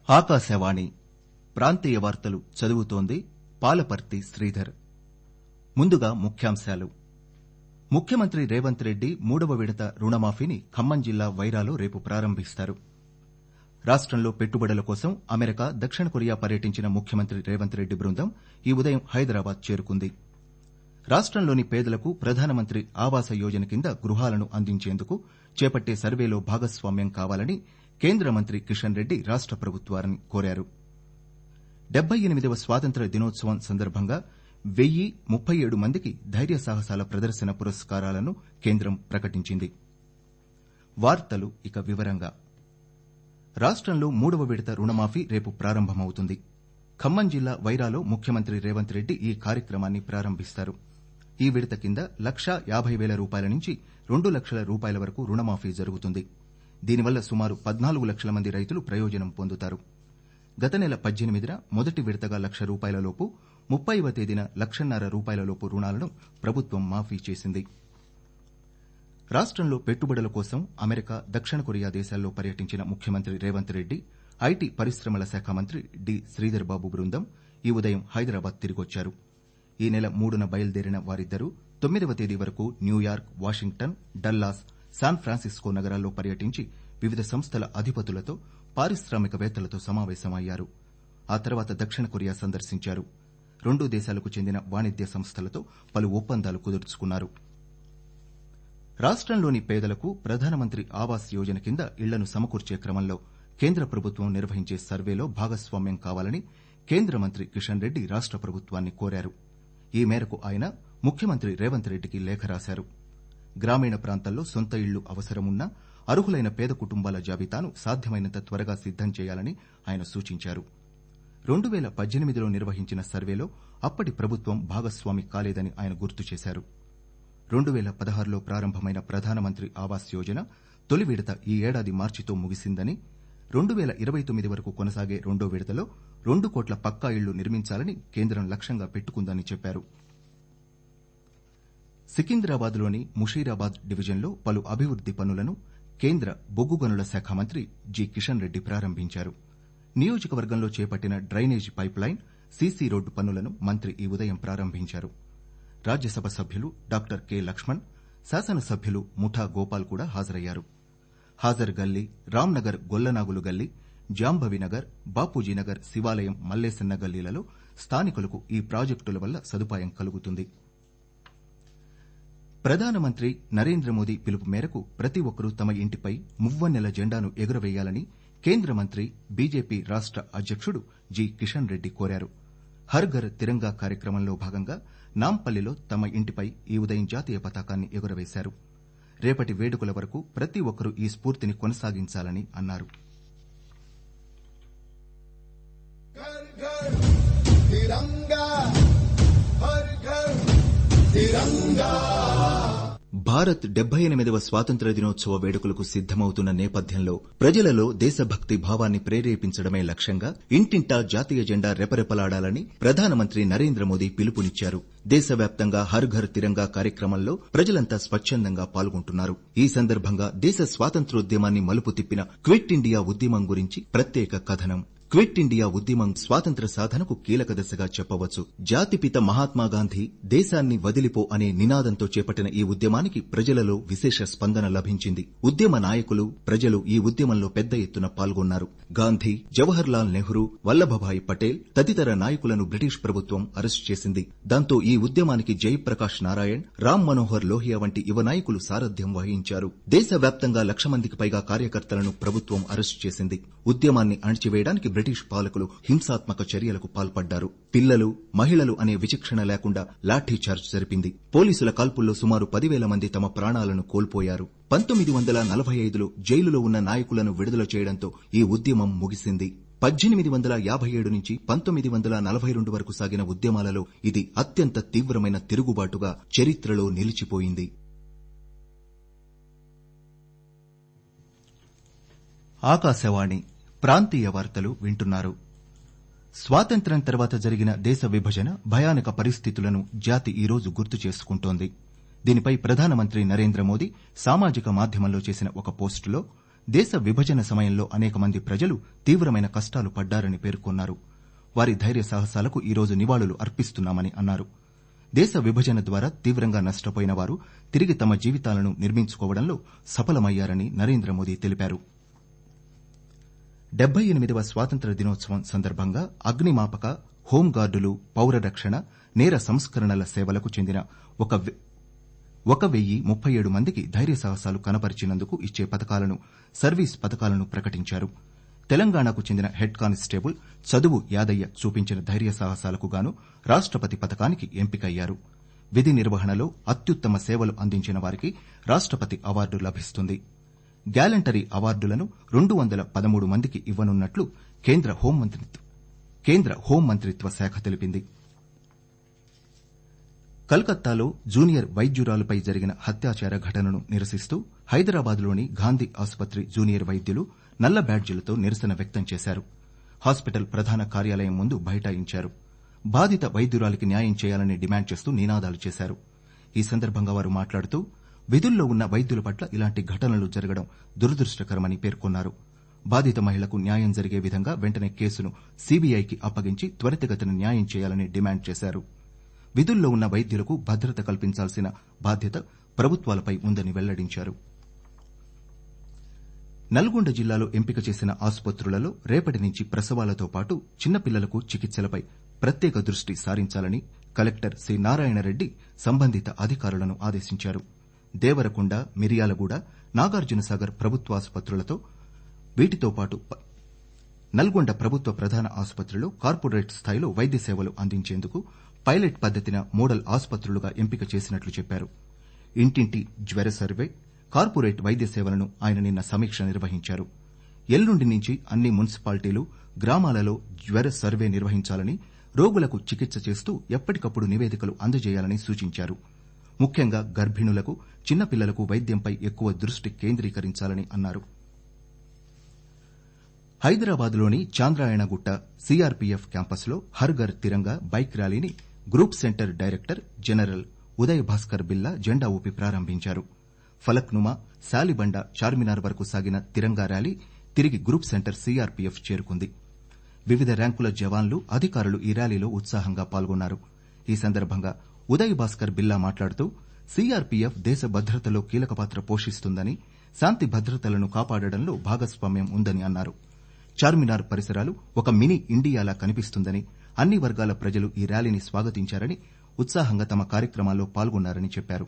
ఆకాశవాణి ప్రాంతీయ వార్తలు చదువుతోంది పాలపర్తి శ్రీధర్ ముందుగా ముఖ్యాంశాలు ముఖ్యమంత్రి రేవంత్ రెడ్డి మూడవ విడత రుణమాఫీని ఖమ్మం జిల్లా వైరాలో రేపు ప్రారంభిస్తారు రాష్టంలో పెట్టుబడుల కోసం అమెరికా దక్షిణ కొరియా పర్యటించిన ముఖ్యమంత్రి రేవంత్ రెడ్డి బృందం ఈ ఉదయం హైదరాబాద్ చేరుకుంది రాష్టంలోని పేదలకు ప్రధానమంత్రి ఆవాస యోజన కింద గృహాలను అందించేందుకు చేపట్టే సర్వేలో భాగస్వామ్యం కావాలని కేంద్ర మంత్రి కిషన్ రెడ్డి రాష్ట ప్రభుత్వాన్ని కోరారు డెబ్బై ఎనిమిదవ స్వాతంత్ర దినోత్సవం సందర్భంగా వెయ్యి ముప్పై ఏడు మందికి ధైర్య సాహసాల ప్రదర్శన పురస్కారాలను కేంద్రం ప్రకటించింది వార్తలు ఇక వివరంగా రాష్టంలో మూడవ విడత రుణమాఫీ రేపు ప్రారంభమవుతుంది ఖమ్మం జిల్లా వైరాలో ముఖ్యమంత్రి రేవంత్ రెడ్డి ఈ కార్యక్రమాన్ని ప్రారంభిస్తారు ఈ విడత కింద లక్షా యాబై పేల రూపాయల నుంచి రెండు లక్షల రూపాయల వరకు రుణమాఫీ జరుగుతుంది దీనివల్ల సుమారు పద్నాలుగు లక్షల మంది రైతులు ప్రయోజనం పొందుతారు గత నెల పద్దెనిమిదిన మొదటి విడతగా లక్ష రూపాయల లోపు ముప్పైవ తేదీన లక్షన్నర రూపాయల లోపు రుణాలను ప్రభుత్వం మాఫీ చేసింది రాష్టంలో పెట్టుబడుల కోసం అమెరికా దక్షిణ కొరియా దేశాల్లో పర్యటించిన ముఖ్యమంత్రి రేవంత్ రెడ్డి ఐటీ పరిశ్రమల శాఖ మంత్రి డి శ్రీధర్ బాబు బృందం ఈ ఉదయం హైదరాబాద్ తిరిగొచ్చారు ఈ నెల మూడున బయలుదేరిన వారిద్దరూ తొమ్మిదవ తేదీ వరకు New York Washington Dallas San Francisco నగరాల్లో పర్యటించి వివిధ సంస్థల అధిపతులతో పారిశ్రామికవేత్తలతో సమావేశమయ్యారు ఆ తర్వాత దక్షిణ కొరియా సందర్శించారు రెండు దేశాలకు చెందిన వాణిజ్య సంస్థలతో పలు ఒప్పందాలు కుదుర్చుకున్నారు రాష్టంలోని పేదలకు ప్రధానమంత్రి ఆవాస్ యోజన కింద ఇళ్లను సమకూర్చే క్రమంలో కేంద్ర ప్రభుత్వం నిర్వహించే సర్వేలో భాగస్వామ్యం కావాలని కేంద్ర మంత్రి కిషన్ రెడ్డి రాష్ట ప్రభుత్వాన్ని కోరారు ఈ మేరకు ఆయన ముఖ్యమంత్రి రేవంత్ రెడ్డికి లేఖ రాశారు గ్రామీణ ప్రాంతాల్లో సొంత ఇళ్లు అవసరమున్నా అర్హులైన పేద కుటుంబాల జాబితాను సాధ్యమైనంత త్వరగా సిద్దం చేయాలని ఆయన సూచించారు రెండు పేల పద్దెనిమిదిలో నిర్వహించిన సర్వేలో అప్పటి ప్రభుత్వం భాగస్వామి కాలేదని ఆయన గుర్తు చేశారు రెండు పేల పదహారులో ప్రారంభమైన ప్రధానమంత్రి ఆవాస్ యోజన తొలి విడత ఈ ఏడాది మార్చితో ముగిసిందని రెండు పేల ఇరవై తొమ్మిది వరకు కొనసాగే రెండో విడతలో రెండు కోట్ల పక్కా ఇళ్లు నిర్మించాలని కేంద్రం లక్ష్యంగా పెట్టుకుందని చెప్పారు సికింద్రాబాద్లోని ముషీరాబాద్ డివిజన్లో పలు అభివృద్ది పనులను కేంద్ర బొగ్గు గనుల శాఖ మంత్రి జి కిషన్ రెడ్డి ప్రారంభించారు నియోజకవర్గంలో చేపట్టిన డ్రైనేజీ పైప్లైన్ సీసీ రోడ్డు పనులను మంత్రి ఈ ఉదయం ప్రారంభించారు రాజ్యసభ సభ్యులు డాక్టర్ కె లక్ష్మణ్ శాసనసభ్యులు ముఠా గోపాల్ కూడా హాజరయ్యారు హాజర్ గల్లీ రామ్నగర్ గొల్లనాగులు గల్లీ జాంభవి నగర్ బాపూజీనగర్ శివాలయం మల్లేసన్న గల్లీలలో స్థానికులకు ఈ ప్రాజెక్టుల వల్ల సదుపాయం కలుగుతుంది ప్రధానమంత్రి నరేంద్ర మోదీ పిలుపు మేరకు ప్రతి ఒక్కరూ తమ ఇంటిపై మువ్వన్నెల జెండాను ఎగురవేయాలని కేంద్ర మంత్రి బీజేపీ రాష్ట అధ్యకుడు జి కిషన్ రెడ్డి కోరారు హర్ ఘర్ తిరంగా కార్యక్రమంలో భాగంగా నాంపల్లిలో తమ ఇంటిపై ఈ ఉదయం జాతీయ పతాకాన్ని ఎగురవేశారు రేపటి వేడుకల వరకు ప్రతి ఒక్కరూ ఈ స్ఫూర్తిని కొనసాగించాలని అన్నారు భారత్ డెబ్బై ఎనిమిదవ స్వాతంత్ర్య దినోత్సవ వేడుకలకు సిద్దమవుతున్న నేపథ్యంలో ప్రజలలో దేశభక్తి భావాన్ని ప్రేరేపించడమే లక్ష్యంగా ఇంటింటా జాతీయ జెండా రెపరెపలాడాలని ప్రధానమంత్రి నరేంద్ర మోదీ పిలుపునిచ్చారు దేశవ్యాప్తంగా హర్ ఘర్ తిరంగా కార్యక్రమంలో ప్రజలంతా స్వచ్చందంగా పాల్గొంటున్నారు ఈ సందర్భంగా దేశ స్వాతంత్ర్యోద్యమాన్ని మలుపు తిప్పిన క్విట్ ఇండియా ఉద్యమం గురించి ప్రత్యేక కథనం క్విట్ ఇండియా ఉద్యమం స్వాతంత్ర సాధనకు కీలక దశగా చెప్పవచ్చు జాతిపిత మహాత్మాగాంధీ దేశాన్ని వదిలిపో అనే నినాదంతో చేపట్టిన ఈ ఉద్యమానికి ప్రజలలో విశేష స్పందన లభించింది ఉద్యమ నాయకులు ప్రజలు ఈ ఉద్యమంలో పెద్ద ఎత్తున పాల్గొన్నారు గాంధీ జవహర్ లాల్ నెహ్రూ వల్లభభాయ్ పటేల్ తదితర నాయకులను బ్రిటిష్ ప్రభుత్వం అరెస్టు చేసింది దాంతో ఈ ఉద్యమానికి జయప్రకాష్ నారాయణ్ రామ్ మనోహర్ లోహియా వంటి యువ నాయకులు సారథ్యం వహించారు దేశవ్యాప్తంగా లక్ష మందికి పైగా కార్యకర్తలను ప్రభుత్వం అరెస్టు చేసింది ఉద్యమాన్ని అణచివేయడానికి బ్రిటిష్ పాలకులు హింసాత్మక చర్యలకు పాల్పడ్డారు పిల్లలు మహిళలు అనే విచక్షణ లేకుండా లాఠీచార్జ్ జరిపింది పోలీసుల కాల్పుల్లో సుమారు పదివేల మంది తమ ప్రాణాలను కోల్పోయారు పంతొమ్మిది వందల నలభై ఐదులో జైలులో ఉన్న నాయకులను విడుదల చేయడంతో ఈ ఉద్యమం ముగిసింది పద్దెనిమిది వందల యాభై ఏడు నుంచి పంతొమ్మిది వందల నలభై రెండు వరకు సాగిన ఉద్యమాలలో ఇది అత్యంత తీవ్రమైన తిరుగుబాటుగా చరిత్రలో నిలిచిపోయింది ఆకాశవాణి ప్రాంతీయ వార్తలు వింటున్నారు స్వాతంత్ర్యం తర్వాత జరిగిన దేశ విభజన భయానక పరిస్థితులను జాతి ఈరోజు గుర్తు చేసుకుంటోంది దీనిపై ప్రధానమంత్రి నరేంద్ర మోదీ సామాజిక మాధ్యమంలో చేసిన ఒక పోస్టులో దేశ విభజన సమయంలో అనేక మంది ప్రజలు తీవ్రమైన కష్టాలు పడ్డారని పేర్కొన్నారు వారి ధైర్య సాహసాలకు ఈరోజు నివాళులు అర్పిస్తున్నామని అన్నారు దేశ విభజన ద్వారా తీవ్రంగా నష్టపోయిన వారు తిరిగి తమ జీవితాలను నిర్మించుకోవడంలో సఫలమయ్యారని నరేంద్ర మోదీ తెలిపారు డెబ్బై ఎనిమిదవ స్వాతంత్ర దినోత్సవం సందర్భంగా అగ్నిమాపక హోంగార్డులు పౌర రక్షణ నేర సంస్కరణల సేవలకు చెందిన ఒక ఒక వెయ్యి ముప్పై ఏడు మందికి ధైర్య సాహసాలు కనబరిచినందుకు ఇచ్చే పథకాలను సర్వీస్ పథకాలను ప్రకటించారు తెలంగాణకు చెందిన హెడ్ కానిస్టేబుల్ చదువు యాదయ్య చూపించిన ధైర్య సాహసాలకు గాను రాష్టపతి పథకానికి ఎంపికయ్యారు విధి నిర్వహణలో అత్యుత్తమ సేవలు అందించిన వారికి రాష్టపతి అవార్డు లభిస్తుంది గ్యాలంటరీ అవార్డులను రెండు వందల పదమూడు మందికి ఇవ్వనున్నట్లు కేంద్ర హోంమంత్రిత్వ శాఖ తెలిపింది కలకత్తాలో జూనియర్ వైద్యురాలుపై జరిగిన హత్యాచార ఘటనను నిరసిస్తూ హైదరాబాద్లోని గాంధీ ఆసుపత్రి జూనియర్ వైద్యులు నల్ల బ్యాడ్జీలతో నిరసన వ్యక్తం చేశారు హాస్పిటల్ ప్రధాన కార్యాలయం ముందు బైఠాయించారు బాధిత వైద్యురాలికి న్యాయం చేయాలని డిమాండ్ చేస్తూ నినాదాలు చేశారు ఈ సందర్భంగా వారు మాట్లాడుతూ విధుల్లో ఉన్న వైద్యుల పట్ల ఇలాంటి ఘటనలు జరగడం దురదృష్టకరమని పేర్కొన్నారు బాధిత మహిళకు న్యాయం జరిగే విధంగా వెంటనే కేసును సీబీఐకి అప్పగించి త్వరితగతిన న్యాయం చేయాలని డిమాండ్ చేశారు విధుల్లో ఉన్న వైద్యులకు భద్రత కల్పించాల్సిన బాధ్యత ప్రభుత్వాలపై ఉందని వెల్లడించారు నల్గొండ జిల్లాలో ఎంపిక చేసిన ఆసుపత్రులలో రేపటి నుంచి ప్రసవాలతో పాటు చిన్నపిల్లలకు చికిత్సలపై ప్రత్యేక దృష్టి సారించాలని కలెక్టర్ సి నారాయణరెడ్డి సంబంధిత అధికారులను ఆదేశించారు దేవరకొండ మిర్యాలగూడ నాగార్జునసాగర్ ప్రభుత్వాసుపత్రులతో వీటితో పాటు నల్గొండ ప్రభుత్వ ప్రధాన ఆసుపత్రిలో కార్పొరేట్ స్థాయిలో వైద్య సేవలు అందించేందుకు పైలట్ పద్దతిన మోడల్ ఆసుపత్రులుగా ఎంపిక చేసినట్లు చెప్పారు ఇంటింటి జ్వర సర్వే కార్పొరేట్ వైద్య సేవలను ఆయన నిన్న సమీక్ష నిర్వహించారు ఎల్లుండి నుంచి అన్ని మున్సిపాలిటీలు గ్రామాలలో జ్వర సర్వే నిర్వహించాలని రోగులకు చికిత్స చేస్తూ ఎప్పటికప్పుడు నివేదికలు అందజేయాలని సూచించారు ముఖ్యంగా గర్భిణులకు చిన్నపిల్లలకు వైద్యంపై ఎక్కువ దృష్టి కేంద్రీకరించాలని అన్నారు హైదరాబాద్లోని చాంద్రాయణగుట్ట సీఆర్పీఎఫ్ క్యాంపస్లో హర్ ఘర్ తిరంగా బైక్ ర్యాలీని group centre director general Uday Bhaskar Billa జెండా ఊపి ప్రారంభించారు ఫలక్నుమా శాలిబండ చార్మినార్ వరకు సాగిన తిరంగా ర్యాలీ తిరిగి గ్రూప్ సెంటర్ సీఆర్పీఎఫ్ చేరుకుంది వివిధ ర్యాంకుల జవాన్లు అధికారులు ఈ ర్యాలీలో ఉత్సాహంగా పాల్గొన్నారు ఈ సందర్భంగా ఉదయ్ భాస్కర్ బిల్లా మాట్లాడుతూ సీఆర్పీఎఫ్ దేశ భద్రతలో కీలక పాత్ర పోషిస్తుందని శాంతి భద్రతలను కాపాడడంలో భాగస్వామ్యం ఉందని అన్నారు చార్మినార్ పరిసరాలు ఒక మినీ ఇండియాలా కనిపిస్తుందని అన్ని వర్గాల ప్రజలు ఈ ర్యాలీని స్వాగతించారని ఉత్సాహంగా తమ కార్యక్రమాల్లో పాల్గొన్నారని చెప్పారు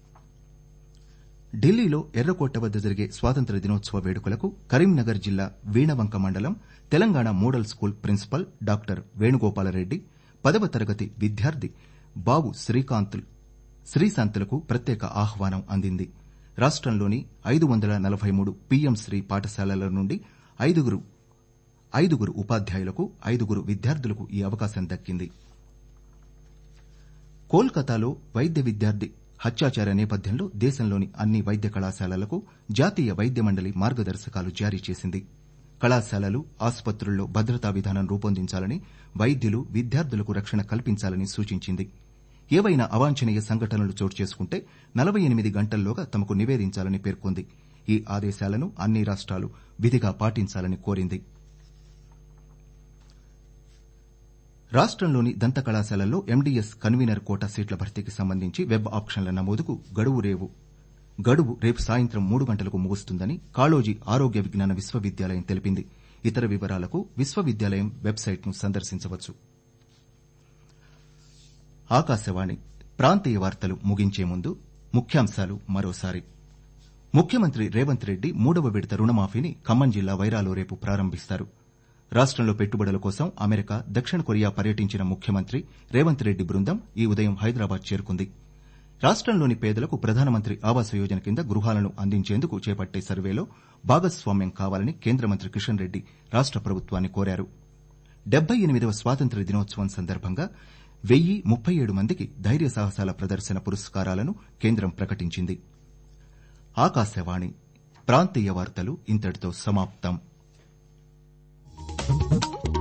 ఢిల్లీలో ఎర్రకోట వద్ద జరిగే స్వాతంత్ర దినోత్సవ వేడుకలకు కరీంనగర్ జిల్లా వీణవంక మండలం Telangana model school principal doctor Venugopal Reddy పదవ తరగతి విద్యార్థి బాబు శ్రీశాంతులకు ప్రత్యేక ఆహ్వానం అందింది రాష్టంలోని ఐదు వందల నలబై మూడు పీఎం శ్రీ పాఠశాలల నుండి ఐదుగురు ఐదుగురు ఉపాధ్యాయులకు ఐదుగురు విద్యార్థులకు ఈ అవకాశం దక్కింది కోల్కతాలో వైద్య విద్యార్థి హత్యాచార నేపథ్యంలో దేశంలోని అన్ని వైద్య కళాశాలలకు జాతీయ వైద్య మండలి మార్గదర్శకాలు జారీ చేసింది కళాశాలలు ఆసుపత్రుల్లో భద్రతా విధానం రూపొందించాలని వైద్యులు విద్యార్థులకు రక్షణ కల్పించాలని సూచించింది ఏవైనా అవాంఛనీయ సంఘటనలు చోటు చేసుకుంటే నలబై ఎనిమిది గంటల్లోగా తమకు నివేదించాలని పేర్కొంది ఈ ఆదేశాలను అన్ని రాష్ట్రాలు విధిగా పాటించాలని కోరింది రాష్టంలోని దంత కళాశాలల్లో ఎండీఎస్ కన్వీనర్ కోటా సీట్ల భర్తీకి సంబంధించి వెబ్ ఆప్షన్ల నమోదుకు గడువు రేవు గడువు రేపు సాయంత్రం మూడు గంటలకు ముగుస్తుందని కాళోజీ ఆరోగ్య విజ్ఞాన విశ్వవిద్యాలయం తెలిపింది ఇతర వివరాలకు విశ్వవిద్యాలయం వెబ్సైట్ను సందర్శించవచ్చు ఆకాశవాణి ప్రాంతీయ వార్తలు ముగించే ముందు ముఖ్యాంశాలు మరోసారి ముఖ్యమంత్రి రేవంత్ రెడ్డి మూడవ విడత రుణమాఫీని ఖమ్మం జిల్లా వైరాలో రేపు ప్రారంభిస్తారు రాష్టంలో పెట్టుబడుల కోసం అమెరికా దక్షిణ కొరియా పర్యటించిన ముఖ్యమంత్రి రేవంత్ రెడ్డి బృందం ఈ ఉదయం హైదరాబాద్ చేరుకుంది రాష్టంలోని పేదలకు ప్రధానమంత్రి ఆవాస్ యోజన కింద గృహాలను అందించేందుకు చేపట్టే సర్వేలో భాగస్వామ్యం కావాలని కేంద్ర మంత్రి కిషన్ రెడ్డి రాష్ట ప్రభుత్వాన్ని కోరారు డెబ్బై ఎనిమిదవ స్వాతంత్ర్య దినోత్సవం సందర్భంగా వెయ్యి ముప్పై ఏడు మందికి ధైర్య సాహసాల ప్రదర్శన పురస్కారాలను కేంద్రం ప్రకటించింది ఆకాశవాణి ప్రాంతీయ వార్తలు ఇంతటితో సమాప్తం